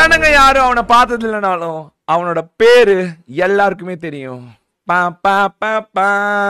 ஜனங்க யாரும் அவனை பார்த்தது இல்லைனாலும் அவனோட பேரு எல்லாருக்குமே தெரியும் பா பா பா பா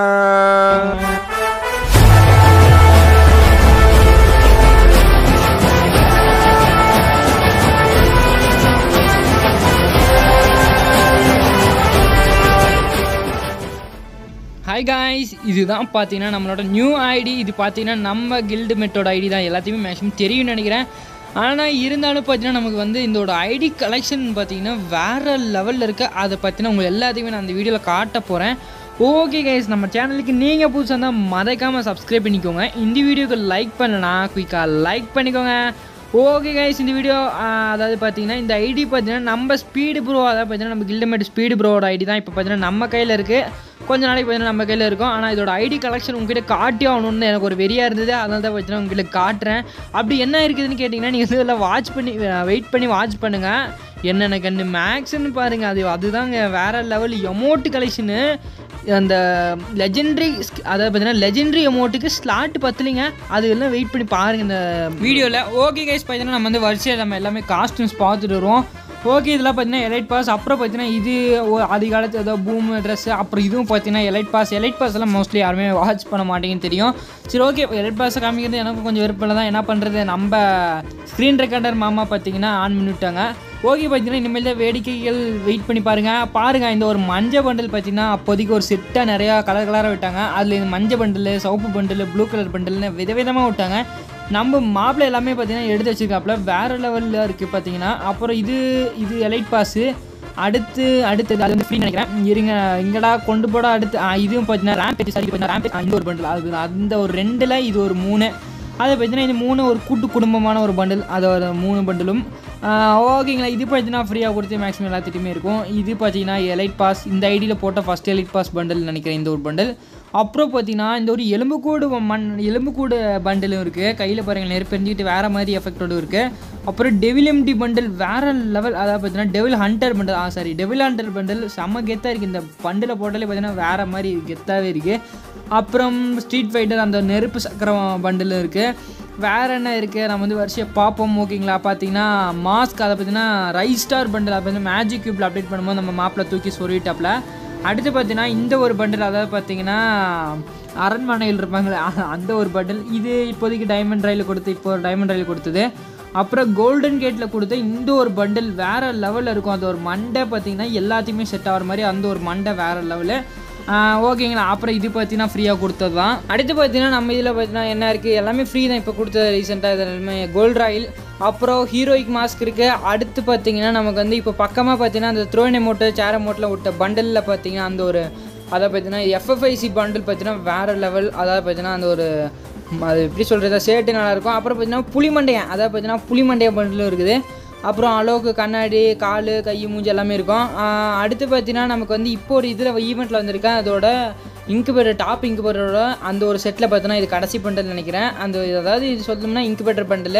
ஹாய் காய்ஸ் இதுதான் பார்த்தீங்கன்னா நம்மளோட நியூ ஐடி இது பார்த்தீங்கன்னா நம்ம கில்டு மெட்டோட ஐடி தான் எல்லாத்தையுமே மேக்ஸிமம் தெரியும்னு நினைக்கிறேன் ஆனால் இருந்தாலும் பார்த்தீங்கன்னா நமக்கு வந்து இதோட ஐடி கலெக்ஷன் பார்த்தீங்கன்னா வேறு லெவலில் இருக்குது அதை பற்றின உங்கள் எல்லாத்தையுமே நான் அந்த வீடியோவில் காட்ட போகிறேன் ஓகே கைஸ் நம்ம சேனலுக்கு நீங்கள் புதுசாக இருந்தால் மறக்காமல் சப்ஸ்கிரைப் பண்ணிக்கோங்க இந்த வீடியோக்கு லைக் பண்ணனா குயிக்காக லைக் பண்ணிக்கோங்க ஓகே கைஸ் இந்த வீடியோ அதாவது பார்த்தீங்கன்னா இந்த ஐடி பார்த்தீங்கன்னா நம்ம ஸ்பீடு ப்ரோ அதாவது பார்த்தீங்கன்னா நம்ம கில்டமேட் ஸ்பீடு ப்ரோவோட ஐடி தான் இப்போ பார்த்தீங்கன்னா நம்ம கையில் இருக்குது கொஞ்ச நாளைக்கு பார்த்தீங்கன்னா நம்ம கையில் இருக்கும் ஆனால் இதோட ஐடி கலெக்ஷன் உங்ககிட்ட காட்டி ஆகணும்னு எனக்கு ஒரு வெறியாக இருந்தது அதனால தான் பார்த்தீங்கன்னா உங்ககிட்ட காட்டுறேன் அப்படி என்ன இருக்குதுன்னு கேட்டிங்கன்னா நீங்கள் இதில் வாட்ச் பண்ணி வெயிட் பண்ணி வாட்ச் பண்ணுங்கள் என்னென்ன கண்ணு மேக்ஸ்ன்னு பாருங்கள் அது அதுதாங்க வேறு லெவல் எமௌண்ட் கலெக்ஷனு அந்த லெஜெண்டரி அதாவது பார்த்தீங்கன்னா லெஜெண்டரி அமௌண்ட்டுக்கு ஸ்லாட் பத்தலைங்க அது எல்லாம் வெயிட் பண்ணி பாருங்கள் இந்த வீடியோவில் ஓகே கைஸ் பார்த்தீங்கன்னா நம்ம வந்து வரிசையாக நம்ம எல்லாமே காஸ்டியூம்ஸ் பார்த்துட்டு வருவோம் ஓகே இதெல்லாம் பார்த்தீங்கன்னா எலைட் பாஸ் அப்புறம் பார்த்தீங்கன்னா இது ஒ- ஆதி காலத்து ஏதோ பூம் ட்ரெஸ் அப்புறம் இதுவும் பார்த்தீங்கன்னா எலைட் பாஸ் எலைட் பாஸ் எல்லாம் மோஸ்ட்லி யாருமே வாட்ச் பண்ண மாட்டேங்குன்னு தெரியும் சரி ஓகே எலைட் பாஸை காமிக்கிறது எனக்கு கொஞ்சம் விருப்பம் தான் என்ன பண்ணுறது நம்ம ஸ்க்ரீன் ரெக்கார்டர் மாமா பார்த்தீங்கன்னா ஆன் பண்ணிவிட்டாங்க ஓகே பார்த்தீங்கன்னா இனிமேல் தான் வேடிக்கைகள் வெயிட் பண்ணி பாருங்கள் பாருங்கள் இந்த ஒரு மஞ்சள் பண்டில் பார்த்தீங்கன்னா அப்போதைக்கு ஒரு செட்டாக நிறையா கலர் கலராக விட்டாங்க அதில் இந்த மஞ்சள் பண்டில் சிவப்பு பண்டில் ப்ளூ கலர் பண்டில்னு விதவிதமாக விட்டாங்க நம்ம மாப்பிள்ளை எல்லாமே பார்த்தீங்கன்னா எடுத்து வச்சிருக்காப்புல வேறு லெவலில் இருக்குது பார்த்தீங்கன்னா அப்புறம் இது இது எலைட் பாஸு அடுத்து அடுத்தது அது வந்து ஃப்ரீ நினைக்கிறேன் இருங்க இங்கடா கொண்டு போட அடுத்து ஆ, இதுவும் பார்த்தீங்கன்னா ரேம்பேஜ் சாரி பார்த்தீங்கன்னா ரேம்பேஜ் இந்த ஒரு பண்டில் அது அந்த ஒரு ரெண்டில் இது ஒரு மூணு அதை பார்த்தீங்கன்னா இது மூணு ஒரு கூட்டு குடும்பமான ஒரு பண்டில் அது ஒரு மூணு பண்டிலும் ஓகேங்களா இது பார்த்தீங்கன்னா ஃப்ரீயாக கொடுத்து மேக்ஸிமம் எல்லாத்துட்டையுமே இருக்கும் இது பார்த்தீங்கன்னா எலைட் பாஸ் இந்த ஐடியில் போட்ட ஃபஸ்ட் எலைட் பாஸ் பண்டில் நினைக்கிறேன் இந்த ஒரு பண்டில் அப்புறம் பார்த்தீங்கன்னா இந்த ஒரு எலும்புக்கூடு மண் எலும்புக்கூடு பண்டிலும் இருக்குது கையில் பாருங்கள் நெருப்பு எரிஞ்சிக்கிட்டு வேறு மாதிரி எஃபெக்டோடு இருக்குது அப்புறம் டெவில் எம்டி பண்டில் வேறு லெவல் அதாவது பார்த்தீங்கன்னா டெவில் ஹண்டர் பண்டில் ஆ சாரி டெவில் ஹண்டர் பண்டில் செம்ம கெத்தாக இருக்குது இந்த பண்டில் போட்டாலே பார்த்தீங்கன்னா வேறு மாதிரி கெத்தாகவே இருக்குது அப்புறம் ஸ்ட்ரீட் ஃபைட்டர் அந்த நெருப்பு சக்கரம் பண்டில் இருக்குது வேறு என்ன இருக்குது நம்ம வந்து வருஷம் பார்ப்போம் ஓகேங்களா பார்த்தீங்கன்னா மாஸ்க் அதை பார்த்தீங்கன்னா ரைஸ் ஸ்டார் பண்டில் அதை பார்த்தீங்கன்னா மேஜிக் க்யூப்பில் அப்டேட் பண்ணும்போது நம்ம மாப்பிள தூக்கி சொல்லிட்டாப்ல அடுத்து பார்த்தீங்கன்னா இந்த ஒரு பண்டில் அதாவது பார்த்தீங்கன்னா அரண்மனையில் இருப்பாங்களே அ- அந்த ஒரு பண்டில் இது இப்போதைக்கு டைமண்ட் ரயில் கொடுத்து இப்போ டைமண்ட் ரயில் கொடுத்தது அப்புறம் கோல்டன் கேட்டில் கொடுத்த இந்த ஒரு பண்டில் வேறு லெவலில் இருக்கும் அந்த ஒரு மண்டை பார்த்தீங்கன்னா எல்லாத்தையுமே செட் ஆகிற மாதிரி அந்த ஒரு மண்டை வேறு லெவலு ஓகேங்களா அப்புறம் இது பார்த்தீங்கன்னா ஃப்ரீயாக கொடுத்தது தான் அடுத்து பார்த்தீங்கன்னா நம்ம இதில் பார்த்தீங்கன்னா என்ன இருக்குது எல்லாமே ஃப்ரீ தான் இப்போ கொடுத்தது ரீசெண்டாக இது எல்லாமே கோல்ட் ராயில் அப்புறம் ஹீரோயிக் மாஸ்க் இருக்குது அடுத்து பார்த்தீங்கன்னா நமக்கு வந்து இப்போ பக்கமாக பார்த்தீங்கன்னா அந்த த்ரோன் அமௌண்ட்டு சேர் அமௌண்ட்டில் விட்ட பண்டலில் பார்த்தீங்கன்னா அந்த ஒரு அதை பார்த்தீங்கன்னா எஃப்எஃப்ஐசி பண்டில் பார்த்தீங்கன்னா வேறு லெவல் அதாவது பார்த்தீங்கன்னா அந்த ஒரு ம், அது எப்படி சொல்கிறது சேட்டு நல்லா இருக்கும் அப்புறம் பார்த்தீங்கன்னா புளிமண்டையன் அதாவது பார்த்தீங்கன்னா புளிமண்டைய பண்டிலும் இருக்குது அப்புறம் அளவுக்கு கண்ணாடி கால் கை மூஞ்சி எல்லாமே இருக்கும் ஆஹ் அடுத்து பார்த்தீங்கன்னா நமக்கு வந்து இப்போ ஒரு இதில் ஈவெண்ட்டில் வந்திருக்கேன் அதோட இன்குபேட்டர் டாப் இன்குபேட்டரோட அந்த ஒரு செட்டில் பார்த்தோன்னா இது கடைசி பண்டல் நினைக்கிறேன் அந்த அதாவது இது சொல்லணும்னா இன்குபேட்டர் பண்டில்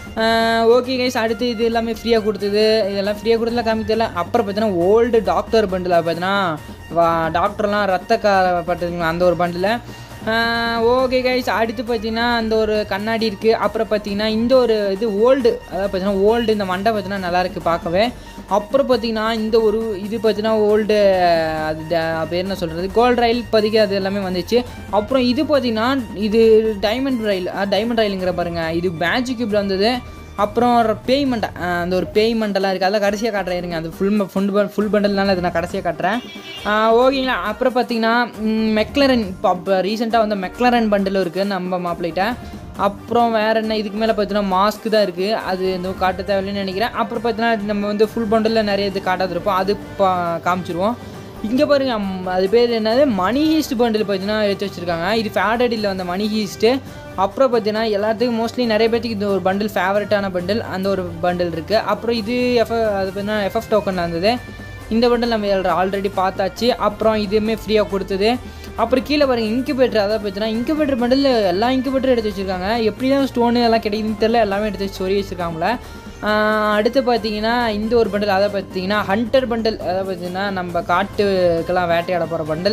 ஓகே கைஸ் அடுத்து இது எல்லாமே ஃப்ரீயாக கொடுத்தது இதெல்லாம் ஃப்ரீயாக கொடுத்தல காமிக்கல அப்புறம் பார்த்தீங்கன்னா ஓல்டு டாக்டர் பண்டில் பார்த்தீங்கன்னா வா- டாக்டர்லாம் ரத்த பட்டதுங்களா அந்த ஒரு பண்டில் ஓகே கைஸ் அடுத்து பார்த்தீங்கன்னா அந்த ஒரு கண்ணாடி இருக்குது அப்புறம் பார்த்தீங்கன்னா இந்த ஒரு இது ஓல்டு அதாவது பார்த்தீங்கன்னா ஓல்டு இந்த மண்டை பார்த்தீங்கன்னா நல்லா இருக்குது பார்க்கவே அப்புறம் பார்த்தீங்கன்னா இந்த ஒரு இது பார்த்தீங்கன்னா ஓல்டு அது ட- பேர் என்ன சொல்கிறது கோல்டு ரயில் இப்போதைக்கு அது எல்லாமே வந்துச்சு அப்புறம் இது பார்த்தீங்கன்னா இது டைமண்ட் ரயில் டைமண்ட் ரயிலுங்கிற பாருங்க இது மேஜிக் கியூப்ல வந்தது அப்புறம் பேய்மெண்ட் அந்த ஒரு பேய்மெண்டெல்லாம் இருக்குது அதெல்லாம் கடைசியாக காட்டுறேன் இருங்க அது ஃபுல் ஃபுல் ஃபுல் பண்டல்னால அதை நான் கடைசியாக காட்டுறேன் ஓகேங்களா அப்புறம் பார்த்தீங்கன்னா மெக்லரன் இப்போ அப்போ ரீசெண்டாக வந்த மெக்லரன் பண்டிலும் இருக்குது நம்ம மாப்பிள்ளைகிட்ட அப்புறம் வேறு என்ன இதுக்கு மேலே பார்த்தீங்கன்னா மாஸ்க் தான் இருக்குது அது இந்த காட்ட தேவையில்லைன்னு நினைக்கிறேன் அப்புறம் பார்த்தீங்கன்னா நம்ம வந்து ஃபுல் பண்டலில் நிறைய இது காட்டாது இருப்போம் அது பா காமிச்சிருவோம் இங்கே பாருங்க அம், அது பேர் என்னது மணி ஹீஸ்ட் பண்டில் பார்த்தீங்கன்னா எடுத்து வச்சுருக்காங்க இது ஃபேடடியில் வந்த மணி ஹீஸ்ட்டு அப்புறம் பார்த்தீங்கன்னா எல்லாத்துக்கும் மோஸ்ட்லி நிறைய பேர்த்துக்கு இது ஒரு பண்டில் ஃபேவரட்டான பண்டில் அந்த ஒரு பண்டில் இருக்குது அப்புறம் இது எஃப் அது பார்த்தீங்கன்னா எஃப்எஃப் டோக்கன் இருந்தது இந்த பண்டில் நம்ம ஆல்ரெடி பார்த்தாச்சு அப்புறம் இதுவுமே ஃப்ரீயாக கொடுத்தது அப்புறம் கீழே பாருங்க இன்குபேட்டர் அதாவது பார்த்தீங்கன்னா இன்குபேட்டர் பண்டில் எல்லா இன்குபேட்டரும் எடுத்து வச்சுருக்காங்க எப்படி தான் ஸ்டோனு எல்லாம் கிடைக்குதுன்னு தெரியல எல்லாமே எடுத்து வச்சு சொறி வச்சுருக்காங்களே ஆஹ் அடுத்து பார்த்தீங்கன்னா இந்த ஒரு பண்டில் அதை பார்த்தீங்கன்னா ஹண்டர் பண்டில் அதை பார்த்தீங்கன்னா நம்ம காட்டுக்கெல்லாம் வேட்டையாட போகிற பண்டில்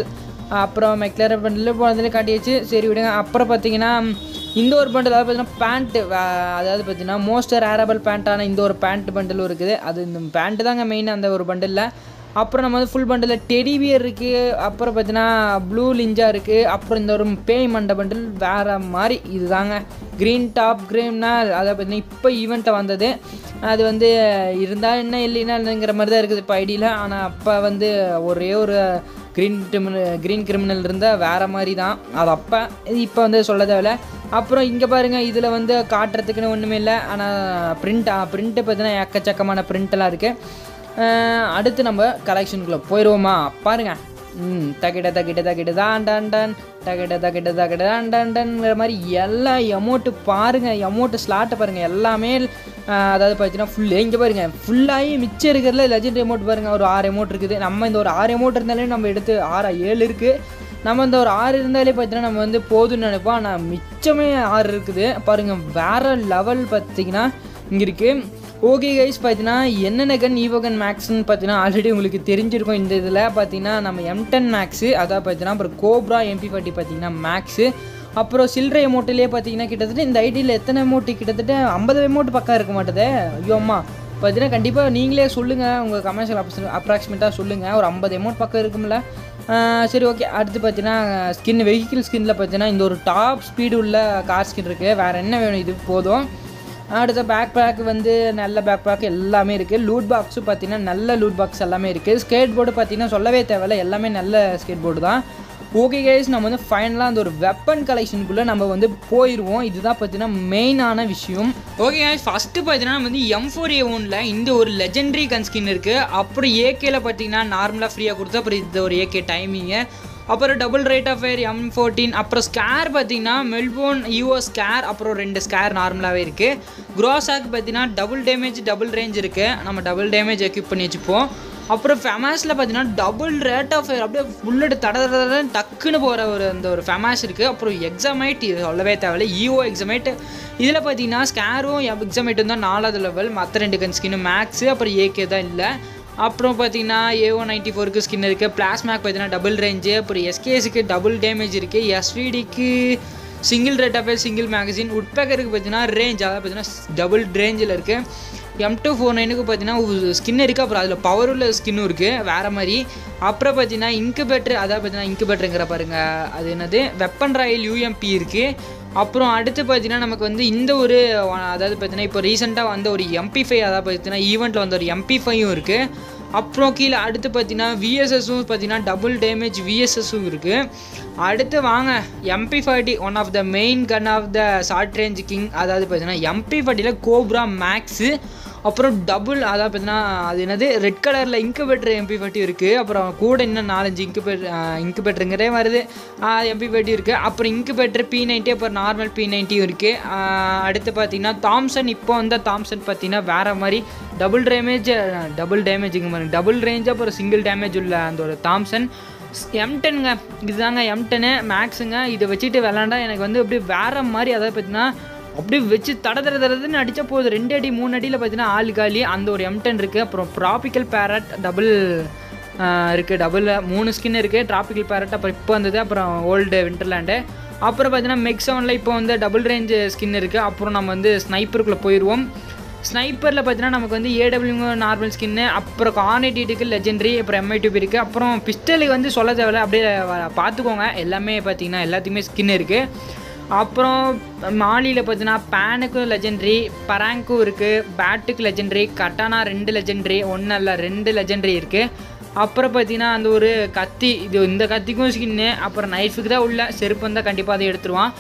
அப்புறம் மெக்லர் பண்டில் போனதில் காட்டியாச்சு சரி விடுங்க அப்புறம் பார்த்தீங்கன்னா இந்த ஒரு பண்டில் அதாவது பார்த்தீங்கன்னா பேண்ட்டு அதாவது பார்த்தீங்கன்னா மோஸ்ட் ரேரபிள் பேண்ட்டான இந்த ஒரு பேண்ட் பண்டிலும் இருக்குது அது இந்த பேண்ட்டு தாங்க மெயின் அந்த ஒரு பண்டிலில் அப்புறம் நம்ம வந்து ஃபுல் பண்டில் டெடிபியர் இருக்குது அப்புறம் பார்த்தீங்கன்னா ப்ளூ லிஞ்சா இருக்குது அப்புறம் இந்த ஒரு பேய் மண்டை பண்டில் வேறு மாதிரி இதுதாங்க க்ரீன் டாப் க்ரீம்னா அதை பார்த்தீங்கன்னா இப்போ ஈவெண்ட்டை வந்தது அது வந்து இருந்தால் என்ன இல்லைன்னா என்னங்கிற மாதிரி தான் இருக்குது இப்போ ஐடியில் ஆனால் அப்போ வந்து ஒரே ஒரு க்ரீன் கிரிமினல் க்ரீன் கிரிமினல் இருந்தால் வேறு மாதிரி தான் அது அப்போ இப்போ வந்து சொல்ல தேவையில்ல அப்புறம் இங்கே பாருங்கள் இதில் வந்து காட்டுறதுக்குன்னு ஒன்றுமே இல்லை ஆனால் பிரிண்ட் பிரிண்ட்டு பார்த்தீங்கன்னா எக்கச்சக்கமான பிரிண்டெல்லாம் இருக்குது அடுத்து நம்ம கலெக்ஷனுக்குள்ளே போயிடுவோமா பாருங்க ம் தக்கிட்ட தக்கிட்ட தக்கிட்ட தான் டன் டன் தக்கிட்ட தக்கிட்ட தக்கிட்ட தான் டன் டன்ங்கிற மாதிரி எல்லா எமௌண்ட்டு பாருங்கள் எமௌண்ட்டு ஸ்லாட்டை பாருங்கள் எல்லாமே அஹ், அதாவது பார்த்தீங்கன்னா ஃபுல்லு இங்கே பாருங்கள் ஃபுல்லாகி மிச்சம் இருக்கிறதுல லெஜெண்ட் எமௌண்ட் பாருங்கள் ஒரு ஆறு எமௌண்ட் இருக்குது நம்ம இந்த ஒரு ஆறு எமௌண்ட் இருந்தாலே நம்ம எடுத்து ஆறு ஏழு இருக்குது நம்ம இந்த ஒரு ஆறு இருந்தாலே பார்த்தீங்கன்னா நம்ம வந்து போதும்னு நினைப்போம் ஆனால் மிச்சமே ஆறு இருக்குது பாருங்கள் வேறு லெவல் பார்த்தீங்கன்னா இங்கே இருக்குது ஓகே கைஸ் பார்த்தீங்கன்னா என்னென்ன கன் ஈவோகன் மேக்ஸ்னு பார்த்தீங்கன்னா ஆல்ரெடி உங்களுக்கு தெரிஞ்சிருக்கும் இந்த இதில் பார்த்தீங்கன்னா நம்ம எம் டென் மேக்ஸு அதான் பார்த்தீங்கன்னா அப்புறம் கோப்ரா எம்பி ஃபார்ட்டி பார்த்தீங்கன்னா மேக்ஸு அப்புறம் சில்லறை அமௌண்ட்லேயே பார்த்தீங்கன்னா கிட்டத்தட்ட இந்த ஐடியில் எத்தனை அமௌண்ட் கிட்டத்தட்ட ஐம்பது அமௌண்ட் பக்கம் இருக்க மாட்டேதே ஐயோ அம்மா பார்த்தீங்கன்னா கண்டிப்பாக நீங்களே சொல்லுங்கள் உங்கள் கமர்ஷியல் அப்ராக்சிமேட்டாக சொல்லுங்கள் ஒரு ஐம்பது அமௌண்ட் பக்கம் இருக்கும்ல ஆஹ் சரி ஓகே அடுத்து பார்த்தீங்கன்னா ஸ்கின் வெஹிக்கிள் ஸ்கின்னில் பார்த்தீங்கன்னா இந்த ஒரு டாப் ஸ்பீடு உள்ள கார் ஸ்கின் இருக்குது வேறு என்ன வேணும் இது போதும் அடுத்த பேக் பேக் வந்து நல்ல பேக் பேக் எல்லாமே இருக்குது லூட் பாக்ஸும் பார்த்தீங்கன்னா நல்ல லூட் பாக்ஸ் எல்லாமே இருக்குது ஸ்கேட் போர்டு பார்த்தீங்கன்னா சொல்லவே தேவையில்ல எல்லாமே நல்ல ஸ்கேட் போர்டு தான் ஓகே கைஸ் நம்ம வந்து ஃபைனலாக அந்த ஒரு வெப்பன் கலெக்ஷனுக்குள்ளே நம்ம வந்து போயிடுவோம் இதுதான் பார்த்தீங்கன்னா மெயினான விஷயம் ஓகே கைஸ் ஃபஸ்ட்டு பார்த்தீங்கன்னா நம்ம வந்து எம் ஃபோர் ஏ ஒனில் இந்த ஒரு லெஜெண்டரி கன் ஸ்கின் இருக்குது அப்புறம் ஏகேல பார்த்தீங்கன்னா நார்மலாக ஃப்ரீயாக கொடுத்து அப்புறம் இந்த ஒரு ஏகே டைமிங்கு அப்புறம் double rate of fire M fourteen அப்புறம் ஸ்கேர் பார்த்தீங்கன்னா மெல்போர்ன் யூஓ ஸ்கேர் அப்புறம் ரெண்டு ஸ்கேர் நார்மலாகவே இருக்குது க்ரோஸாக் பார்த்தீங்கன்னா டபுள் டேமேஜ் டபுள் ரேஞ்ச் இருக்குது நம்ம டபுள் டேமேஜ் எக்யூப் பண்ணி வச்சுப்போம் அப்புறம் ஃபெமாஸில் பார்த்தீங்கன்னா டபுள் ரேட் ஆஃப் ஃபயர் அப்படியே புல்லட் தட தட தடன்னு டக்குன்னு போகிற ஒரு அந்த ஒரு ஃபெமாஸ் இருக்குது அப்புறம் எக்ஸாமைட் இது சொல்லவே தேவையில்ல ஈஓ எக்ஸாமைட் இதில் பார்த்தீங்கன்னா ஸ்கேரும் எக்ஸாமைட்டும் தான் நாலாவது லெவல் மற்ற ரெண்டு கன் ஸ்கின்னு மேக்ஸு அப்புறம் ஏகே தான் இல்லை அப்புறம் பார்த்தீங்கன்னா ஏஓ நைன்ட்டி ஃபோருக்கு ஸ்கின் இருக்குது பிளாஸ்மேக் பார்த்தீங்கன்னா டபுள் ரேஞ்சு அப்புறம் எஸ்கேஸுக்கு டபுள் டேமேஜ் இருக்குது எஸ்விடிக்கு single rate of single magazine உட்பேக்கருக்கு பார்த்தீங்கன்னா ரேஞ்ச் அதாவது பார்த்தீங்கன்னா டபுள் ரேஞ்சில் இருக்குது எம் டூ ஃபோர் நைனுக்கு பார்த்தீங்கன்னா ஸ்கின் இருக்குது அப்புறம் அதில் பவர் உள்ள ஸ்கின்னும் இருக்குது வேறு மாதிரி அப்புறம் பார்த்தீங்கன்னா இன்குபேட்டர் அதாவது பார்த்தீங்கன்னா இன்குபேட்டருங்கிற பாருங்க அது என்னது வெப்பன் ராயல் யூஎம்பி இருக்குது அப்புறம் அடுத்து பார்த்தீங்கன்னா நமக்கு வந்து இந்த ஒரு அதாவது பார்த்தீங்கன்னா இப்போ ரீசெண்டாக வந்த ஒரு எம்பி ஃபைவ் அதாவது பார்த்தீங்கன்னா ஈவெண்ட்டில் வந்த ஒரு எம்பி ஃபைவும் இருக்குது அப்புறம் கீழே அடுத்து பார்த்தீங்கன்னா விஎஸ்எஸும் பார்த்தீங்கன்னா டபுள் டேமேஜ் விஎஸ்எஸும் இருக்குது அடுத்து வாங்க MP forty one of the main gun of the short range king அதாவது பார்த்தீங்கன்னா எம்பி ஃபார்ட்டியில் கோப்ரா மேக்ஸு அப்புறம் டபுள் அதாவது பார்த்தீங்கன்னா அது என்னது ரெட் கலரில் இன்குபேட்டர் எம்பி ஃபார்ட்டி இருக்குது அப்புறம் கூட இன்னும் நாலஞ்சு இன்குபேட்டர் இன்குபேட்டருங்கிறே வருது எம்பி ஃபார்ட்டி இருக்குது அப்புறம் இன்குபேட்டர் பி நைன்ட்டி அப்புறம் நார்மல் பி நைன்ட்டியும் இருக்குது அடுத்து பார்த்தீங்கன்னா தாம்சன் இப்போ வந்த தாம்சன் பார்த்தீங்கன்னா வேறு மாதிரி டபுள் டேமேஜ் டபுள் டேமேஜுங்க மாதிரி டபுள் ரேஞ்ச் அப்புறம் சிங்கிள் டேமேஜ் உள்ள அந்த ஒரு தாம்சன் எம் டென்னுங்க இதுதாங்க எம் டென்னு மேக்ஸுங்க இதை வச்சுட்டு விளாண்டா எனக்கு வந்து அப்படியே வேறு மாதிரி அதாவது பார்த்தீங்கன்னா அப்படியே வச்சு தட தட தடதுன்னு அடித்தா போதும் ரெண்டு அடி மூணு அடியில் பார்த்தீங்கன்னா ஆள் காலி அந்த ஒரு எம் டென் இருக்குது அப்புறம் ப்ராபிக்கல் பேரட் டபுள் இருக்குது டபுள் மூணு ஸ்கின் இருக்குது ட்ராபிக்கல் பேரட் அப்புறம் இப்போ வந்தது அப்புறம் ஓல்டு விண்டர்லேண்டு அப்புறம் பார்த்தீங்கன்னா மெக் செவனில் இப்போ வந்து டபுள் ரேஞ்ச் ஸ்கின் இருக்குது அப்புறம் நம்ம வந்து ஸ்னைப்பருக்குள்ளே போயிடுவோம் ஸ்னைப்பரில் பார்த்தீங்கன்னா நமக்கு வந்து ஏடபிள்யூ நார்மல் ஸ்கின்னு அப்புறம் கார்னேட்டிக்கு லெஜெண்டரி அப்புறம் எம்ஐ டியூப் இருக்குது அப்புறம் பிஸ்டலுக்கு வந்து சொல்ல தேவையில்ல அப்படியே வ- பார்த்துக்கோங்க எல்லாமே பார்த்தீங்கன்னா எல்லாத்துக்குமே ஸ்கின் இருக்குது அப்புறம் மாலியில் பார்த்தீங்கன்னா பேனுக்கும் லெஜெண்டரி பராங்க்கும் இருக்குது பேட்டுக்கு லெஜெண்டரி கட்டானா ரெண்டு லெஜெண்டரி ஒன்றும் இல்லை ரெண்டு லெஜெண்டரி இருக்குது அப்புறம் பார்த்தீங்கன்னா அந்த ஒரு கத்தி இது இந்த கத்திக்கும் ஸ்கின்னு அப்புறம் நைஃபுக்கு தான் உள்ள செருப்பு வந்தால் கண்டிப்பாக அதை எடுத்துருவான்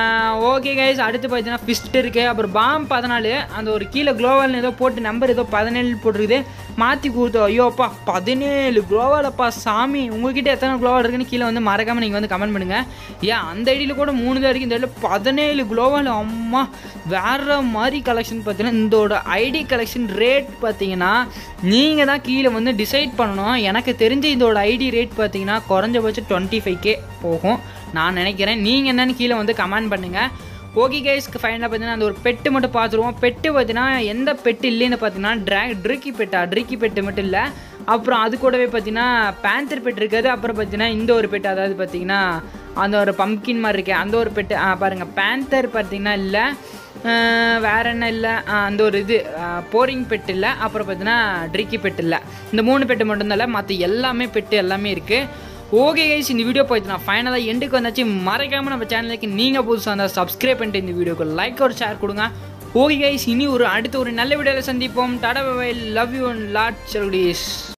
ஓகே கைஸ் அடுத்து பார்த்தீங்கன்னா ஃபிஸ்ட் இருக்குது அப்புறம் பாம் பதினாலு அந்த ஒரு கீழே குளோவல்னு ஏதோ போட்டு நம்பர் ஏதோ பதினேழு போட்டிருக்குது மாற்றி கொடுத்தோம் ஐயோப்பா பதினேழு குளோவாலப்பா சாமி உங்ககிட்ட எத்தனை குளோவால் இருக்குன்னு கீழே வந்து மறக்காமல் நீங்கள் வந்து கமெண்ட் பண்ணுங்கள் ஏன் அந்த ஐடியில் கூட மூணு தான் இருக்குது இந்த ஐடியில் பதினேழு குளோவால் அம்மா வேற மாதிரி கலெக்ஷன் பார்த்தீங்கன்னா இதோட ஐடி கலெக்ஷன் ரேட் பார்த்தீங்கன்னா நீங்கள் தான் கீழே வந்து டிசைட் பண்ணணும் எனக்கு தெரிஞ்ச இதோட ஐடி ரேட் பார்த்தீங்கன்னா குறைஞ்சபட்சம் டுவெண்ட்டி ஃபைவ் கே போகும் நான் நினைக்கிறேன் நீங்கள் என்னன்னு கீழே வந்து கமெண்ட் பண்ணுங்கள் ஓகே கைஸ்க்கு ஃபைனலாக பார்த்தீங்கன்னா அந்த ஒரு பெட்டு மட்டும் பார்த்துருவோம் பெட்டு பார்த்தீங்கன்னா எந்த பெட்டு இல்லைன்னு பார்த்தீங்கன்னா ட்ரா ட்ரிக்கி பெட்டா ட்ரிக்கி பெட்டு மட்டும் இல்லை அப்புறம் அது கூடவே பார்த்தீங்கன்னா பேந்தர் பெட் இருக்காது அப்புறம் பார்த்தீங்கன்னா இந்த ஒரு பெட் அதாவது பார்த்தீங்கன்னா அந்த ஒரு பம்கின் மாதிரி இருக்கே அந்த ஒரு பெட்டு பாருங்கள் பேந்தர் பார்த்தீங்கன்னா இல்லை வேற என்ன இல்லை அந்த ஒரு இது போரிங் பெட் இல்லை அப்புறம் பார்த்தீங்கன்னா ட்ரிக்கி பெட் இல்லை இந்த மூணு பெட்டு மட்டும்தான் இல்லை மற்ற எல்லாமே பெட்டு எல்லாமே இருக்குது ஓகே கைஸ் இந்த வீடியோ போயிடுச்சு ஃபைனலாக எண்டுக்கு வந்தாச்சு மறைக்காமல் நம்ம சேனலுக்கு நீங்கள் புதுசாக இருந்தால் சப்ஸ்கிரைப் பண்ணிட்டு இந்த வீடியோக்கு லைக் ஒரு ஷேர் கொடுங்க ஓகே கைஸ் இனி ஒரு அடுத்த ஒரு நல்ல வீடியோவில் சந்திப்போம் tata bye love you and lot செல்குடீஸ்